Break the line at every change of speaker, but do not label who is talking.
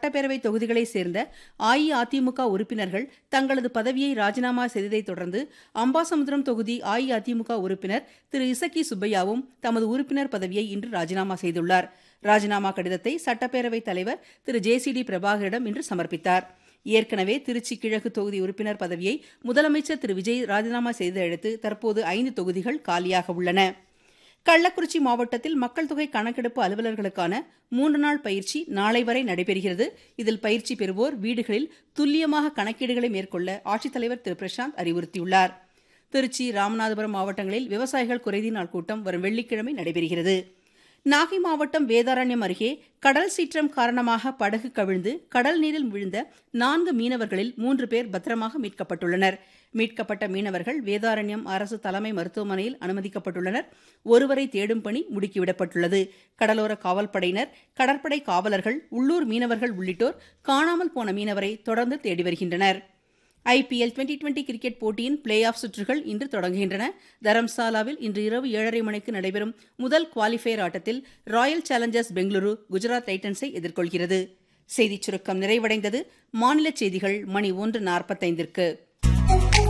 சட்டப்பேரவை தொகுதிகளைச் சேர்ந்த அஇஅதிமுக உறுப்பினர்கள் தங்களது பதவியை ராஜினாமா செய்ததைத் தொடர்ந்து அம்பாசமுத்திரம் தொகுதி அஇஅதிமுக உறுப்பினர் திரு இசக்கி சுப்பையாவும் தமது உறுப்பினர் பதவியை இன்று ராஜினாமா செய்துள்ளார் ராஜினாமா கடிதத்தை சட்டப்பேரவைத் தலைவர் திரு ஜே சி டி பிரபாகரிடம் இன்று சமர்ப்பித்தார் ஏற்கனவே திருச்சி கிழக்கு தொகுதி உறுப்பினர் பதவியை முதலமைச்சர் திரு விஜய் ராஜினாமா செய்ததையடுத்து தற்போது ஐந்து தொகுதிகள் காலியாக உள்ளன கள்ளக்குறிச்சி மாவட்டத்தில் மக்கள் தொகை கணக்கெடுப்பு அலுவலர்களுக்கான மூன்று நாள் பயிற்சி நாளை வரை நடைபெறுகிறது இதில் பயிற்சி பெறுவோர் வீடுகளில் துல்லியமாக கணக்கீடுகளை மேற்கொள்ள ஆட்சித்தலைவர் திரு பிரசாந்த் அறிவுறுத்தியுள்ளார் திருச்சி ராமநாதபுரம் மாவட்டங்களில் விவசாயிகள் குறைதீர் நாள் கூட்டம் வரும் வெள்ளிக்கிழமை நடைபெறுகிறது நாகை மாவட்டம் வேதாரண்யம் அருகே கடல் சீற்றம் காரணமாக படகு கவிழ்ந்து கடல் நீரில் விழுந்த நான்கு மீனவர்களில் மூன்று பேர் பத்திரமாக மீட்கப்பட்டுள்ளனர் மீட்கப்பட்ட மீனவர்கள் வேதாரண்யம் அரசு தலைமை மருத்துவமனையில் அனுமதிக்கப்பட்டுள்ளனர் ஒருவரை தேடும் பணி முடுக்கிவிடப்பட்டுள்ளது கடலோர காவல்படையினர் கடற்படை காவலர்கள் உள்ளூர் மீனவர்கள் உள்ளிட்டோர் காணாமல் போன மீனவரை தொடர்ந்து தேடி வருகின்றனர் ஐபிஎல் டுவெண்டி டுவெண்டி கிரிக்கெட் போட்டியின் பிளே ஆஃப் சுற்றுகள் இன்று தொடங்குகின்றன தரம்சாலாவில் இன்று இரவு ஏழரை மணிக்கு நடைபெறும் முதல் குவாலிஃபயர் ஆட்டத்தில் ராயல் சேலஞ்சர்ஸ் பெங்களூரு குஜராத் டைட்டன்ஸை எதிர்கொள்கிறது செய்திச் சுருக்கம் நிறைவடைந்தது மாநில செய்திகள் மணி ஒன்று நாற்பத்தைந்திற்கு